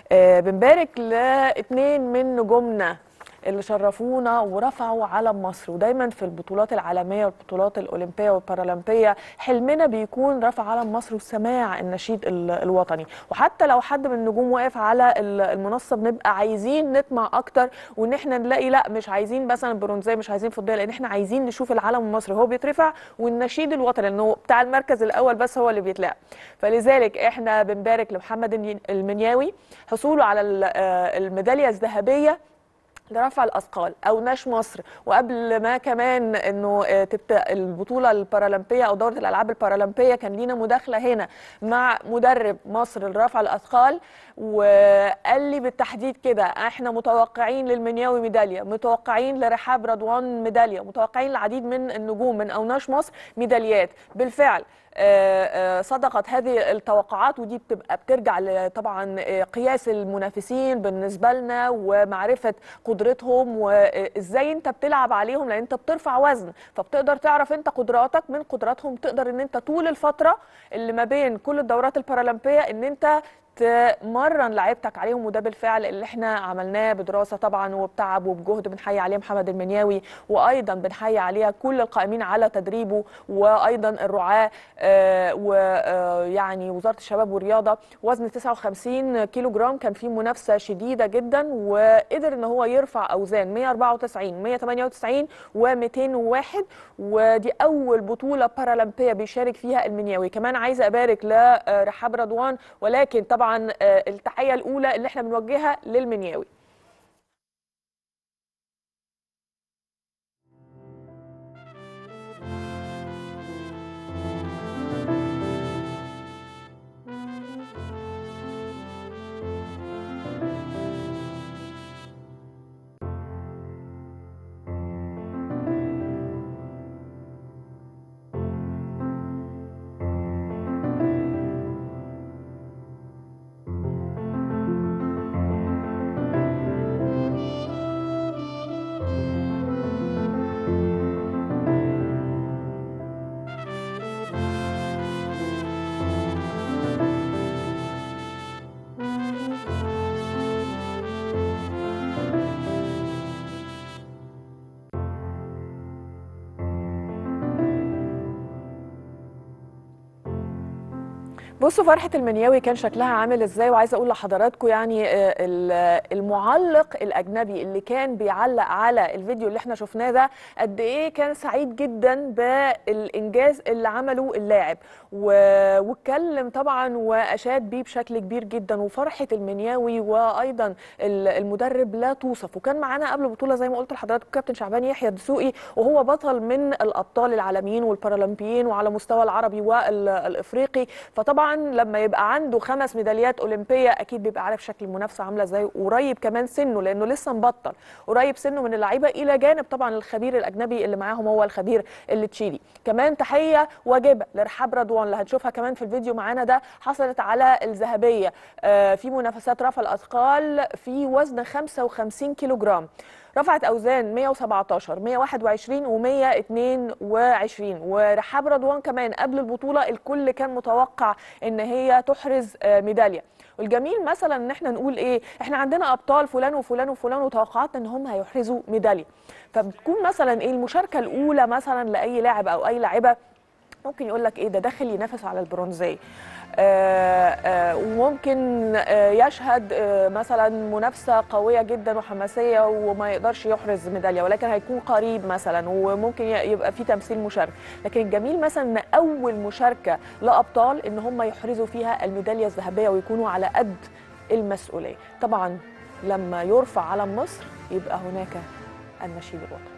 آه، بنبارك لاثنين من نجومنا اللي شرفونا ورفعوا علم مصر ودايما في البطولات العالميه والبطولات الاولمبيه والبارالمبيه حلمنا بيكون رفع علم مصر وسماع النشيد ال- الوطني وحتى لو حد من النجوم واقف على ال- المنصه بنبقى عايزين نطمع اكتر وان احنا نلاقي لا مش عايزين مثلا برونزيه مش عايزين فضيه لان احنا عايزين نشوف العلم المصري هو بيترفع والنشيد الوطني لانه بتاع المركز الاول بس هو اللي بيتلعب فلذلك احنا بنبارك لمحمد الني- المنياوي حصوله على ال- آه، الميداليه الذهبيه لرفع الاثقال او ناش مصر وقبل ما كمان انه آه، تبدا البطوله البارالمبيه او دوره الالعاب البارالمبيه كان لينا مداخله هنا مع مدرب مصر لرفع الاثقال وقال لي بالتحديد كده احنا متوقعين للمنياوي ميداليه متوقعين لرحاب رضوان ميداليه متوقعين العديد من النجوم من اوناش مصر ميداليات بالفعل آه، آه، صدقت هذه التوقعات ودي بتبقى بترجع ل- طبعا آه، قياس المنافسين بالنسبه لنا ومعرفه قدرتهم وازاي انت بتلعب عليهم لان انت بترفع وزن فبتقدر تعرف انت قدراتك من قدراتهم تقدر ان انت طول الفتره اللي ما بين كل الدورات البارالمبيه ان انت تمرن لعيبتك عليهم وده بالفعل اللي احنا عملناه بدراسه طبعا وبتعب وبجهد بنحيي عليه محمد المنياوي وايضا بنحيي عليها كل القائمين على تدريبه وايضا الرعاه ويعني وزاره الشباب والرياضه وزن 59 كيلو جرام كان فيه منافسه شديده جدا وقدر ان هو يرفع اوزان 194 198 و201 ودي اول بطوله بارالمبيه بيشارك فيها المنياوي كمان عايزه ابارك لرحاب رضوان ولكن طبعا آه، التحيه الاولى اللي احنا بنوجهها للمنياوي بصوا فرحة المنياوي كان شكلها عامل ازاي وعايزة اقول لحضراتكم يعني آه، ال- المعلق الاجنبي اللي كان بيعلق على الفيديو اللي احنا شفناه ده قد ايه كان سعيد جدا بالانجاز اللي عمله اللاعب و- واتكلم طبعا واشاد بيه بشكل كبير جدا وفرحة المنياوي وايضا ال- المدرب لا توصف وكان معانا قبل البطولة زي ما قلت لحضراتكم كابتن شعبان يحيى الدسوقي وهو بطل من الابطال العالميين والبارالمبيين وعلى مستوى العربي والافريقي فطبعا لما يبقى عنده خمس ميداليات اولمبيه اكيد بيبقى عارف شكل المنافسه عامله ازاي وقريب كمان سنه لانه لسه مبطل قريب سنه من اللعيبه الى جانب طبعا الخبير الاجنبي اللي معاهم هو الخبير التشيلي كمان تحيه واجبه لرحاب رضوان اللي هنشوفها كمان في الفيديو معانا ده حصلت على الذهبيه آه، في منافسات رفع الاثقال في وزن 55 كيلو جرام رفعت اوزان 117 121 و122 ورحاب رضوان كمان قبل البطوله الكل كان متوقع ان هي تحرز آه، ميداليه والجميل مثلا ان احنا نقول ايه احنا عندنا ابطال فلان وفلان وفلان وتوقعاتنا ان هم هيحرزوا ميداليه فبتكون مثلا ايه المشاركه الاولى مثلا لاي لاعب او اي لاعبه ممكن يقول لك ايه ده داخل ينافس على البرونزيه آه، آه، وممكن آه، يشهد آه، مثلا منافسه قويه جدا وحماسيه وما يقدرش يحرز ميداليه ولكن هيكون قريب مثلا وممكن ي- يبقى في تمثيل مشارك لكن الجميل مثلا ان اول مشاركه لابطال ان هم يحرزوا فيها الميداليه الذهبيه ويكونوا على قد المسؤوليه طبعا لما يرفع علم مصر يبقى هناك النشيد الوطني